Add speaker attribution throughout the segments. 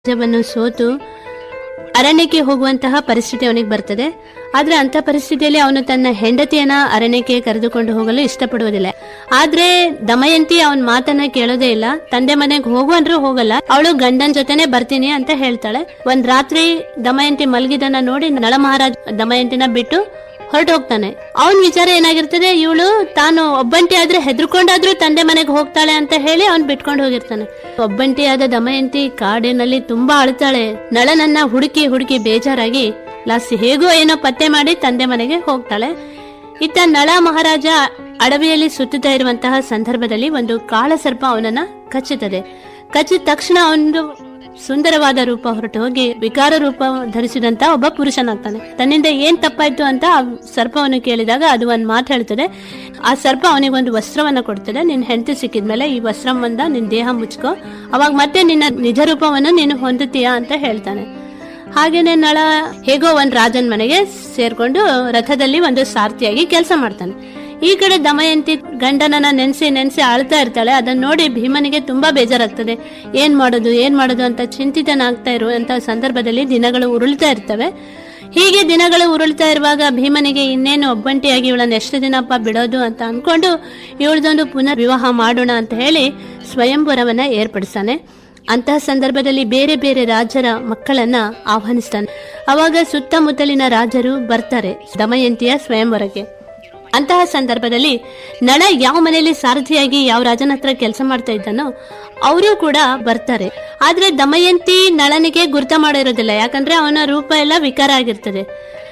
Speaker 1: ರಾಜ್ಯವನ್ನು ಸೋತು ಅರಣ್ಯಕ್ಕೆ ಹೋಗುವಂತಹ ಪರಿಸ್ಥಿತಿ ಅವನಿಗೆ ಬರ್ತದೆ ಆದ್ರೆ ಅಂತ ಪರಿಸ್ಥಿತಿಯಲ್ಲಿ ಅವನು ತನ್ನ ಹೆಂಡತಿಯನ್ನ ಅರಣ್ಯಕ್ಕೆ ಕರೆದುಕೊಂಡು ಹೋಗಲು ಇಷ್ಟಪಡುವುದಿಲ್ಲ ಆದ್ರೆ ದಮಯಂತಿ ಅವನ ಮಾತನ್ನ ಕೇಳೋದೇ ಇಲ್ಲ ತಂದೆ ಮನೆಗೆ ಹೋಗು ಅಂದ್ರೂ ಹೋಗಲ್ಲ ಅವಳು ಗಂಡನ ಜೊತೆನೆ ಬರ್ತೀನಿ ಅಂತ ಹೇಳ್ತಾಳೆ ಒಂದ್ ರಾತ್ರಿ ದಮಯಂತಿ ಮಲಗಿದನ್ನ ನೋಡಿ ನಳ ಮಹಾರಾಜ್ ದಮಯಂತಿನ ಬಿಟ್ಟು ಹೊರಟು ಹೋಗ್ತಾನೆ ಅವನ್ ವಿಚಾರ ಏನಾಗಿರ್ತದೆ ಇವಳು ತಾನು ಒಬ್ಬಂಟಿ ಆದ್ರೆ ಹೆದರ್ಕೊಂಡಾದ್ರೂ ತಂದೆ ಮನೆಗೆ ಹೋಗ್ತಾಳೆ ಅಂತ ಹೇಳಿ ಅವ್ನ್ ಬಿಟ್ಕೊಂಡು ಹೋಗಿರ್ತಾನೆ ಒಬ್ಬಂಟಿಯಾದ ದಮಯಂತಿ ಕಾಡಿನಲ್ಲಿ ತುಂಬಾ ಅಳ್ತಾಳೆ ನಳನನ್ನ ಹುಡುಕಿ ಹುಡುಕಿ ಬೇಜಾರಾಗಿ ಲಾಸ್ಟ್ ಹೇಗೋ ಏನೋ ಪತ್ತೆ ಮಾಡಿ ತಂದೆ ಮನೆಗೆ ಹೋಗ್ತಾಳೆ ಇತ್ತ ನಳ ಮಹಾರಾಜ ಅಡವಿಯಲ್ಲಿ ಸುತ್ತುತ್ತಾ ಇರುವಂತಹ ಸಂದರ್ಭದಲ್ಲಿ ಒಂದು ಕಾಳಸರ್ಪ ಅವನನ್ನ ಕಚ್ಚುತ್ತದೆ ಕಚ್ಚಿದ ತಕ್ಷಣ ಅವನು ಸುಂದರವಾದ ರೂಪ ಹೊರಟು ಹೋಗಿ ವಿಕಾರ ರೂಪ ಧರಿಸಿದಂತ ಒಬ್ಬ ಪುರುಷನಾಗ್ತಾನೆ ತನ್ನಿಂದ ಏನ್ ತಪ್ಪಾಯ್ತು ಅಂತ ಆ ಸರ್ಪವನ್ನು ಕೇಳಿದಾಗ ಅದು ಒಂದ್ ಮಾತು ಹೇಳ್ತದೆ ಆ ಸರ್ಪ ಅವನಿಗೆ ಒಂದು ವಸ್ತ್ರವನ್ನ ಕೊಡ್ತದೆ ನಿನ್ ಹೆಂಡತಿ ಸಿಕ್ಕಿದ್ಮೇಲೆ ಈ ವಸ್ತ್ರವನ್ನ ನಿನ್ ದೇಹ ಮುಚ್ಕೋ ಅವಾಗ ಮತ್ತೆ ನಿನ್ನ ನಿಜ ರೂಪವನ್ನು ನೀನು ಹೊಂದುತ್ತೀಯಾ ಅಂತ ಹೇಳ್ತಾನೆ ಹಾಗೇನೆ ನಳ ಹೇಗೋ ಒಂದ್ ರಾಜನ್ ಮನೆಗೆ ಸೇರ್ಕೊಂಡು ರಥದಲ್ಲಿ ಒಂದು ಸಾರಥಿಯಾಗಿ ಕೆಲಸ ಮಾಡ್ತಾನೆ ಈ ಕಡೆ ದಮಯಂತಿ ಗಂಡನನ್ನ ನೆನ್ಸಿ ನೆನ್ಸಿ ಆಳ್ತಾ ಇರ್ತಾಳೆ ಅದನ್ನ ನೋಡಿ ಭೀಮನಿಗೆ ತುಂಬಾ ಬೇಜಾರಾಗ್ತದೆ ಏನ್ ಮಾಡೋದು ಏನ್ ಮಾಡೋದು ಅಂತ ಚಿಂತಿತನಾಗ್ತಾ ಇರುವಂತ ಸಂದರ್ಭದಲ್ಲಿ ದಿನಗಳು ಉರುಳ್ತಾ ಇರ್ತವೆ ಹೀಗೆ ದಿನಗಳು ಉರುಳ್ತಾ ಇರುವಾಗ ಭೀಮನಿಗೆ ಇನ್ನೇನು ಒಬ್ಬಂಟಿಯಾಗಿ ಇವಳನ್ನ ಎಷ್ಟು ದಿನಪ್ಪ ಬಿಡೋದು ಅಂತ ಅನ್ಕೊಂಡು ಇವಳದೊಂದು ಪುನರ್ ವಿವಾಹ ಮಾಡೋಣ ಅಂತ ಹೇಳಿ ಸ್ವಯಂವರವನ್ನ ಏರ್ಪಡಿಸ್ತಾನೆ ಅಂತಹ ಸಂದರ್ಭದಲ್ಲಿ ಬೇರೆ ಬೇರೆ ರಾಜರ ಮಕ್ಕಳನ್ನ ಆಹ್ವಾನಿಸ್ತಾನೆ ಅವಾಗ ಸುತ್ತಮುತ್ತಲಿನ ರಾಜರು ಬರ್ತಾರೆ ದಮಯಂತಿಯ ಸ್ವಯಂವರಕ್ಕೆ ಅಂತಹ ಸಂದರ್ಭದಲ್ಲಿ ನಳ ಯಾವ ಮನೆಯಲ್ಲಿ ಸಾರಥಿಯಾಗಿ ಯಾವ ರಾಜನ ಹತ್ರ ಕೆಲಸ ಮಾಡ್ತಾ ಇದ್ದಾನೋ ಅವರು ಕೂಡ ಬರ್ತಾರೆ ಆದ್ರೆ ದಮಯಂತಿ ನಳನಿಗೆ ಗುರ್ತ ಮಾಡಿರೋದಿಲ್ಲ ಯಾಕಂದ್ರೆ ಅವನ ರೂಪ ಎಲ್ಲ ವಿಕಾರ ಆಗಿರ್ತದೆ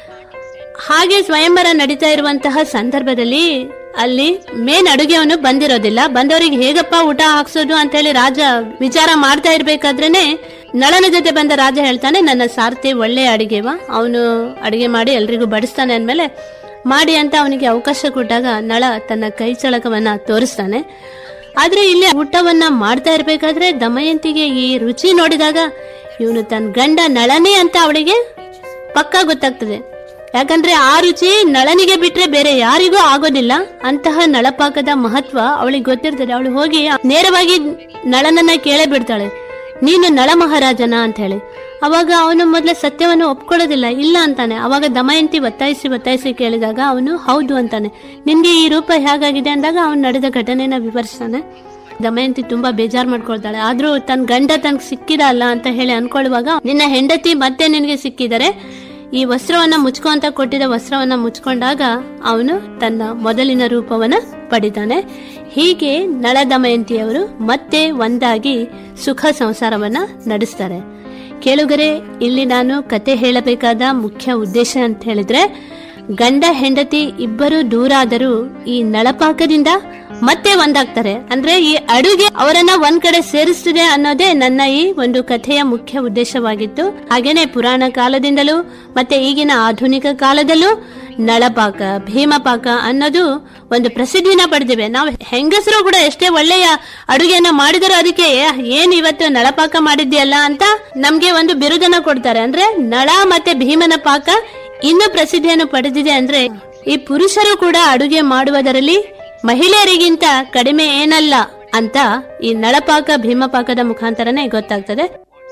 Speaker 1: ಹಾಗೆ ಸ್ವಯಂವರ ನಡೀತಾ ಇರುವಂತಹ ಸಂದರ್ಭದಲ್ಲಿ ಅಲ್ಲಿ ಮೇನ್ ಅಡುಗೆಯವನು ಬಂದಿರೋದಿಲ್ಲ ಬಂದವರಿಗೆ ಹೇಗಪ್ಪ ಊಟ ಹಾಕ್ಸೋದು ಅಂತ ಹೇಳಿ ರಾಜ ವಿಚಾರ ಮಾಡ್ತಾ ಇರ್ಬೇಕಾದ್ರೇನೆ ನಳನ ಜೊತೆ ಬಂದ ರಾಜ ಹೇಳ್ತಾನೆ ನನ್ನ ಸಾರಥಿ ಒಳ್ಳೆ ಅಡಿಗೆವ ಅವನು ಅಡಿಗೆ ಮಾಡಿ ಎಲ್ರಿಗೂ ಬಡಿಸ್ತಾನೆ ಅಂದ್ಮೇಲೆ ಮಾಡಿ ಅಂತ ಅವನಿಗೆ ಅವಕಾಶ ಕೊಟ್ಟಾಗ ನಳ ತನ್ನ ಕೈ ಚಳಕವನ್ನ ತೋರಿಸ್ತಾನೆ ಆದ್ರೆ ಇಲ್ಲಿ ಊಟವನ್ನ ಮಾಡ್ತಾ ಇರ್ಬೇಕಾದ್ರೆ ದಮಯಂತಿಗೆ ಈ ರುಚಿ ನೋಡಿದಾಗ ಇವನು ತನ್ನ ಗಂಡ ನಳನೇ ಅಂತ ಅವಳಿಗೆ ಪಕ್ಕಾ ಗೊತ್ತಾಗ್ತದೆ ಯಾಕಂದ್ರೆ ಆ ರುಚಿ ನಳನಿಗೆ ಬಿಟ್ರೆ ಬೇರೆ ಯಾರಿಗೂ ಆಗೋದಿಲ್ಲ ಅಂತಹ ನಳಪಾಕದ ಮಹತ್ವ ಅವಳಿಗೆ ಗೊತ್ತಿರ್ತದೆ ಅವಳು ಹೋಗಿ ನೇರವಾಗಿ ನಳನನ್ನ ಕೇಳೇ ಬಿಡ್ತಾಳೆ ನೀನು ನಳ ಮಹಾರಾಜನ ಅಂತ ಹೇಳಿ ಅವಾಗ ಅವನು ಮೊದಲ ಸತ್ಯವನ್ನು ಒಪ್ಕೊಳ್ಳೋದಿಲ್ಲ ಇಲ್ಲ ಅಂತಾನೆ ಅವಾಗ ದಮಯಂತಿ ಒತ್ತಾಯಿಸಿ ಒತ್ತಾಯಿಸಿ ಕೇಳಿದಾಗ ಅವನು ಹೌದು ಅಂತಾನೆ ನಿನ್ಗೆ ಈ ರೂಪ ಹೇಗಾಗಿದೆ ಅಂದಾಗ ಅವನು ನಡೆದ ಘಟನೆನ ವಿವರಿಸ್ತಾನೆ ದಮಯಂತಿ ತುಂಬಾ ಬೇಜಾರ್ ಮಾಡ್ಕೊಳ್ತಾಳೆ ಆದ್ರೂ ತನ್ನ ಗಂಡ ತನ್ಗೆ ಸಿಕ್ಕಿದ ಅಲ್ಲ ಅಂತ ಹೇಳಿ ಅನ್ಕೊಳ್ಳುವಾಗ ನಿನ್ನ ಹೆಂಡತಿ ಮತ್ತೆ ನಿನಗೆ ಸಿಕ್ಕಿದರೆ ಈ ವಸ್ತ್ರವನ್ನ ಮುಚ್ಕೋ ಅಂತ ಕೊಟ್ಟಿದ್ದ ವಸ್ತ್ರವನ್ನ ಮುಚ್ಕೊಂಡಾಗ ಅವನು ತನ್ನ ಮೊದಲಿನ ರೂಪವನ್ನ ಪಡಿತಾನೆ ಹೀಗೆ ನಳ ದಮಯಂತಿಯವರು ಮತ್ತೆ ಒಂದಾಗಿ ಸುಖ ಸಂಸಾರವನ್ನ ನಡೆಸ್ತಾರೆ ಕೇಳುಗರೆ ಇಲ್ಲಿ ನಾನು ಕತೆ ಹೇಳಬೇಕಾದ ಮುಖ್ಯ ಉದ್ದೇಶ ಅಂತ ಹೇಳಿದ್ರೆ ಗಂಡ ಹೆಂಡತಿ ಇಬ್ಬರು ದೂರ ಆದರೂ ಈ ನಳಪಾಕದಿಂದ ಮತ್ತೆ ಒಂದಾಗ್ತಾರೆ ಅಂದ್ರೆ ಈ ಅಡುಗೆ ಅವರನ್ನ ಒಂದ್ ಕಡೆ ಸೇರಿಸ್ತಿದೆ ಅನ್ನೋದೇ ನನ್ನ ಈ ಒಂದು ಕಥೆಯ ಮುಖ್ಯ ಉದ್ದೇಶವಾಗಿತ್ತು ಹಾಗೇನೆ ಪುರಾಣ ಕಾಲದಿಂದಲೂ ಮತ್ತೆ ಈಗಿನ ಆಧುನಿಕ ಕಾಲದಲ್ಲೂ ನಳಪಾಕ ಭೀಮಪಾಕ ಅನ್ನೋದು ಒಂದು ಪ್ರಸಿದ್ಧಿನ ಪಡೆದಿವೆ ನಾವು ಹೆಂಗಸರು ಕೂಡ ಎಷ್ಟೇ ಒಳ್ಳೆಯ ಅಡುಗೆಯನ್ನ ಮಾಡಿದರೂ ಅದಕ್ಕೆ ಏನ್ ಇವತ್ತು ನಳಪಾಕ ಮಾಡಿದ್ಯಲ್ಲ ಅಂತ ನಮ್ಗೆ ಒಂದು ಬಿರುದನ್ನ ಕೊಡ್ತಾರೆ ಅಂದ್ರೆ ನಳ ಮತ್ತೆ ಭೀಮನ ಪಾಕ ಇನ್ನು ಪ್ರಸಿದ್ಧಿಯನ್ನು ಪಡೆದಿದೆ ಅಂದ್ರೆ ಈ ಪುರುಷರು ಕೂಡ ಅಡುಗೆ ಮಾಡುವುದರಲ್ಲಿ ಮಹಿಳೆಯರಿಗಿಂತ ಕಡಿಮೆ ಏನಲ್ಲ ಅಂತ ಈ ನಳಪಾಕ ಭೀಮಪಾಕದ ಮುಖಾಂತರನೇ ಗೊತ್ತಾಗ್ತದೆ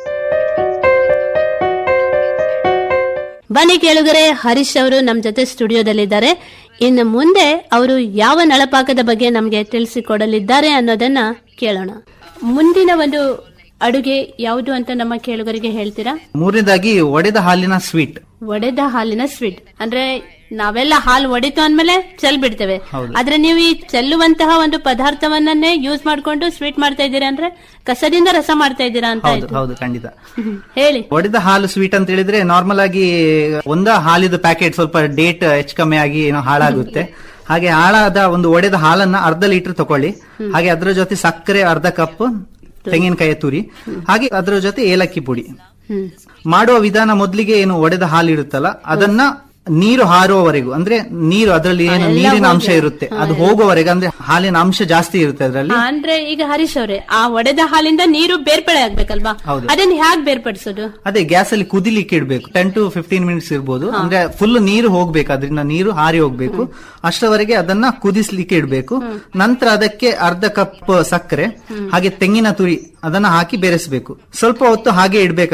Speaker 1: ಬನ್ನಿ ಕೇಳುಗರೆ ಹರೀಶ್ ಅವರು ನಮ್ ಜೊತೆ ಸ್ಟುಡಿಯೋದಲ್ಲಿದ್ದಾರೆ ಇನ್ನು ಮುಂದೆ ಅವರು ಯಾವ ನಳಪಾಕದ ಬಗ್ಗೆ ನಮಗೆ ತಿಳಿಸಿಕೊಡಲಿದ್ದಾರೆ ಅನ್ನೋದನ್ನ ಕೇಳೋಣ ಮುಂದಿನ ಒಂದು ಅಡುಗೆ ಯಾವುದು ಅಂತ ನಮ್ಮ ಕೇಳುಗರಿಗೆ ಹೇಳ್ತೀರಾ
Speaker 2: ಮೂರನೇದಾಗಿ ಒಡೆದ ಹಾಲಿನ ಸ್ವೀಟ್
Speaker 1: ಒಡೆದ ಹಾಲಿನ ಸ್ವೀಟ್ ಅಂದ್ರೆ ನಾವೆಲ್ಲ ಹಾಲು ಒಡಿತು ಅಂದ್ಮೇಲೆ ಚೆಲ್ ಬಿಡ್ತೇವೆ
Speaker 2: ಹೌದು.
Speaker 1: ಆದ್ರೆ ನೀವು ಈ ಚೆಲ್ಲುವಂತಹ ಒಂದು ಪದಾರ್ಥವನ್ನೇ ಯೂಸ್ ಮಾಡ್ಕೊಂಡು ಸ್ವೀಟ್ ಮಾಡ್ತಾ ಇದ್ದೀರಾ ಅಂದ್ರೆ ಕಸದಿಂದ ರಸ ಮಾಡ್ತಾ ಇದ್ದೀರಾ ಅಂತ
Speaker 2: ಹೌದು
Speaker 1: ಆಯ್ತು.
Speaker 2: ಹೌದು ಖಂಡಿತ
Speaker 1: ಹ್ಮ್. ಹೇಳಿ
Speaker 2: ಒಡೆದ ಹಾಲು ಸ್ವೀಟ್ ಅಂತ ಹೇಳಿದ್ರೆ ನಾರ್ಮಲ್ ಆಗಿ ಒಂದ ಹಾಲಿದ ಪ್ಯಾಕೆಟ್ ಸ್ವಲ್ಪ ಡೇಟ್ ಹೆಚ್ಚು ಕಮ್ಮಿ ಆಗಿ ಏನೋ ಹಾಳಾಗುತ್ತೆ ಹಾಗೆ ಹಾಳಾದ ಒಂದು ಒಡೆದ ಹಾಲನ್ನ ಅರ್ಧ ಲೀಟರ್ ತಕೊಳ್ಳಿ ಹಾಗೆ ಅದರ ಜೊತೆ ಸಕ್ಕರೆ ಅರ್ಧ ಕಪ್ ತೆಂಗಿನಕಾಯಿ ತುರಿ ಹಾಗೆ ಅದರ ಜೊತೆ ಏಲಕ್ಕಿ ಪುಡಿ
Speaker 1: ಹ್ಮ್
Speaker 2: ಮಾಡುವ ವಿಧಾನ ಮೊದಲಿಗೆ ಏನು ಒಡೆದ ಹಾಲು ಇರುತ್ತಲ್ಲ ಅದನ್ನ ನೀರು ಹಾರುವವರೆಗೂ ಅಂದ್ರೆ ನೀರು ಅದರಲ್ಲಿ ಏನು
Speaker 1: ಎಲ್ಲ
Speaker 2: ನೀರಿನ ಅಂಶ
Speaker 1: ಹೋಗಿ-
Speaker 2: ಇರುತ್ತೆ ಅದು ಹೋಗುವವರೆಗೆ ಅಂದ್ರೆ ಹಾಲಿನ ಅಂಶ ಜಾಸ್ತಿ ಇರುತ್ತೆ ಅದರಲ್ಲಿ
Speaker 1: ಆ, ಅಂದ್ರೆ ಈಗ ಹರೀಶ್ ಅವರೇ ಆ ಒಡೆದ ಹಾಲಿಂದ ನೀರು ಬೇರ್ಪಡೆ ಆಗ್ಬೇಕಲ್ವಾ
Speaker 2: ಹೌದು.
Speaker 1: ಅದನ್ನ ಹೇಗ್ ಬೇರ್ಪಡಿಸೋದು
Speaker 2: ಅದೇ ಗ್ಯಾಸ್ ಅಲ್ಲಿ ಕುದಿಲಿಕ್ಕೆ ಇಡಬೇಕು ಟೆನ್ ಟು ಫಿಫ್ಟೀನ್ ಮಿನಿಟ್ಸ್ ಇರ್ಬೋದು ಅಂದ್ರೆ ಫುಲ್ ನೀರು ಹೋಗ್ಬೇಕು ಅದರಿಂದ ನೀರು ಹಾರಿ ಹೋಗ್ಬೇಕು ಅಷ್ಟರವರೆಗೆ ಅದನ್ನ ಕುದಿಸ್ಲಿಕ್ಕೆ ಇಡಬೇಕು ನಂತರ ಅದಕ್ಕೆ ಅರ್ಧ ಕಪ್ ಸಕ್ಕರೆ ಹಾಗೆ ತೆಂಗಿನ ತುರಿ ಅದನ್ನ ಹಾಕಿ ಬೆರೆಸಬೇಕು ಸ್ವಲ್ಪ ಹೊತ್ತು ಹಾಗೆ ಇಡ್ಬೇಕು